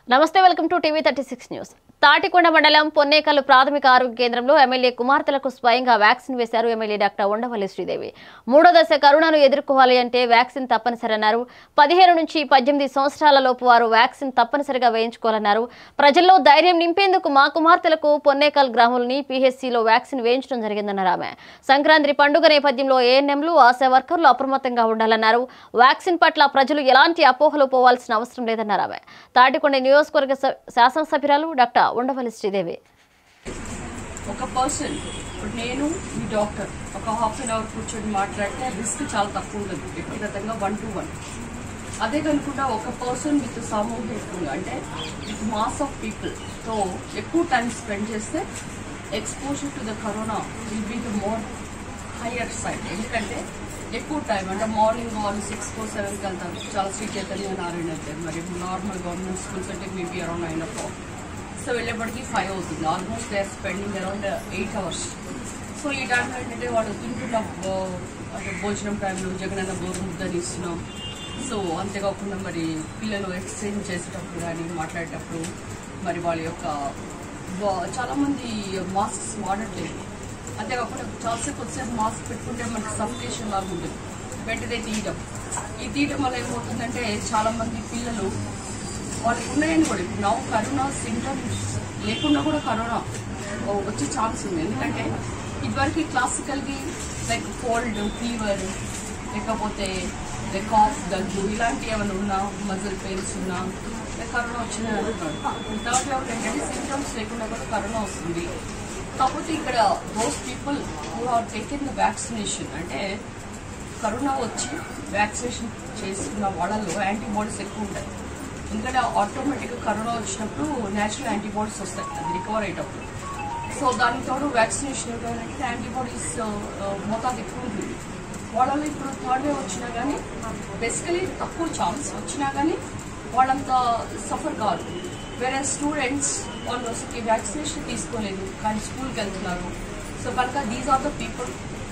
నమస్తే welcome to TV thirty six news Tatikonda మండలం పొన్నేకల్లు ప్రాథమిక ఆరోగ్య కేంద్రంలో ఎమ్మెల్యే కుమార్తెలకు స్వయంగా వ్యాక్సిన్ వేశారు ఎమ్మెల్యే డాక్టర్ ఉండవల్లి శ్రీదేవి మూడో దశ కరోనాను ఎదుర్కోవాలి అంటే వ్యాక్సిన్ తప్పనిసరి అన్నారు పదిహేను నుంచి పద్దెనిమిది సంవత్సరాల లోపు వారు వ్యాక్సిన్ తప్పనిసరిగా వేయించుకోవాలన్నారు ప్రజల్లో ధైర్యం నింపేందుకు మా కుమార్తెలకు పొన్నేకల్ గ్రామంలోని పీహెచ్సీలో వ్యాక్సిన్ వేయించడం జరిగిందన్నారు ఆమె సంక్రాంతి పండుగ నేపథ్యంలో ఏఎన్ఎంలు ఆశా వర్కర్లు అప్రమత్తంగా ఉండాలన్నారు వ్యాక్సిన్ పట్ల ప్రజలు ఎలాంటి అపోహలు పోవాల్సిన అవసరం లేదన్నారు ఆమె తాటికొండ నియోజకవర్గ స- శాసనసభ్యురాలు డాక్టర్ ఉండవల్లి శ్రీదేవి ఒక పర్సన్ ఇప్పుడు నేను ఈ డాక్టర్ ఒక హాఫ్ అన్ అవర్ కూర్చొని మాట్లాడితే రిస్క్ చాలా తక్కువ ఉంటుంది వ్యక్తిగతంగా వన్ టు వన్ అదే కనుకుండా ఒక పర్సన్ విత్ సామూహికంగా అంటే విత్ మాస్ ఆఫ్ పీపుల్ తో ఎక్కువ టైం స్పెండ్ చేస్తే exposure to the corona will be the more higher side ఎందుకంటే ఎక్కువ టైం అంటే మార్నింగ్ వాళ్ళు సిక్స్ ఫోర్ సెవెన్కి వెళ్తారు చాలా శ్రీ చైతన్య నారాయణ అయితే మరి నార్మల్ గవర్నమెంట్ స్కూల్స్ అంటే maybe around nine o'clock so వెళ్ళేప్పటికి ఫైవ్ అవుతుంది almost they are spending around eight hours so ఈ టైంలో ఏంటంటే వాళ్ళు తింటున్న భో- అంటే భోజనం టైంలో జగనన్న గోరు ముద్దని ఇస్తున్నాం సో అంతేకాకుండా మరి పిల్లలు ఎక్సర్సైజ్ చేసేటప్పుడు కానీ మాట్లాడేటప్పుడు మరి వాళ్ళ యొక్క వా- చాలా మంది మాస్క్స్ వాడట్లేదు అంతేకాకుండా చాలాసేపు వచ్చేసి మాస్క్ పెట్టుకుంటే మనకి సఫికేషన్ లాగా ఉంటుంది వెంటనే తీయడం ఈ తీయడం వల్ల ఏమవుతుందంటే చాలా మంది పిల్లలు వాళ్ళకి ఉన్నాయని కూడా ఇప్పుడు నా కరోనా సింటమ్స్ లేకుండా కూడా కరోనా వచ్చే ఛాన్స్ ఉంది ఎందుకంటే ఇదివరకు క్లాసికల్కి లైక్ కోల్డ్ ఫీవర్ లేకపోతే కాఫ్ దగ్గు ఇలాంటివి ఏమైనా ఉన్నా మజిల్ పెయిన్స్ ఉన్నా like కరోనా వచ్చిందని అంటున్నారు థర్డ్ లెవెల్ ఏంటంటే సింటమ్స్ లేకుండా కూడా కరోనా వస్తుంది కాకపోతే ఇక్కడ those people who are taken the vaccination అంటే కరోనా వచ్చి వ్యాక్సినేషన్ చేసుకున్న వాళ్ళలో యాంటీబాడీస్ ఎక్కువ ఉంటాయి ఎందుకంటే ఆటోమేటిక్గా కరోనా వచ్చినప్పుడు న్యాచురల్ యాంటీబాడీస్ వస్తాయి అది రికవర్ అయ్యేటప్పుడు సో దానికి తోడు వ్యాక్సినేషన్ ఏంటంటే యాంటీబాడీస్ మోతాదు ఎక్కువ ఉంటుంది వాళ్ళలో ఇప్పుడు థర్డ్ వేవ్ వచ్చినా కానీ బేసికలీ తక్కువ ఛాన్స్ వచ్చినా కానీ వాళ్ళంత సఫర్ కాదు వేరే స్టూడెంట్స్ వాళ్ళు అసలు వ్యాక్సినేషన్ తీసుకోలేదు కానీ స్కూల్కి వెళ్తున్నారు సో కనుక these are the people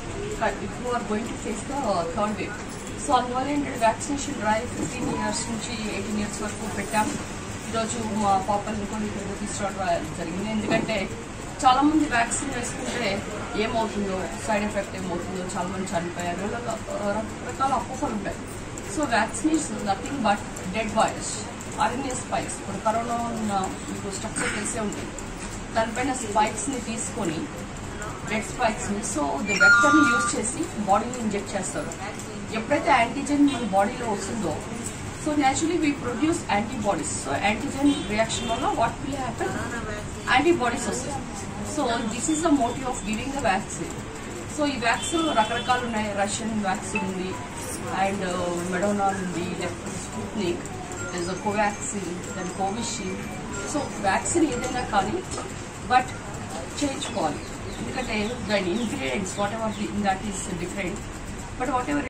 who are going to face the uh, third wave. So అందువల్ల ఏంటంటే వ్యాక్సినేషన్ డ్రైవ్ ఫిఫ్టీన్ ఇయర్స్ నుంచి ఎయిటీన్ ఇయర్స్ వరకు పెట్టాం ఈరోజు మా పాపల్ని కూడా ఇక్కడ తీసుకురావడం జరిగింది ఎందుకంటే చాలా మంది వ్యాక్సిన్ వేసుకుంటే ఏమవుతుందో సైడ్ ఎఫెక్ట్ ఏమవుతుందో చాలా మంది చనిపోయారు ఇలా రకరకాల అపోహలు ఉంటాయి so vaccination nothing but dead virus RNA spikes ఇప్పుడు కరోనా ఉన్న మీకు స్ట్రక్చర్ తెలిసే ఉంటుంది దానిపైన స్పైక్స్ని తీసుకొని రెడ్ స్పైక్స్ ని సో ది వెక్టర్ ని యూజ్ చేసి బాడీని ఇంజెక్ట్ చేస్తారు ఎప్పుడైతే యాంటీజెన్ మన బాడీలో వస్తుందో so naturally we produce antibodies so antigen reaction వల్ల వాట్ విల్ హ్యాపెన్ యాంటీబాడీస్ వస్తాయి so this is the motive of giving the vaccine so ఈ వ్యాక్సిన్ రకరకాలు ఉన్నాయి రష్యన్ వ్యాక్సిన్ ఉంది అండ్ మెడోనా ఉంది లేకపోతే Sputnik is Covaxin then Covishield so vaccine ఏదైనా కానీ బట్ చేయించుకోవాలి ఎందుకంటే దాని ingredients whatever that is different but what ever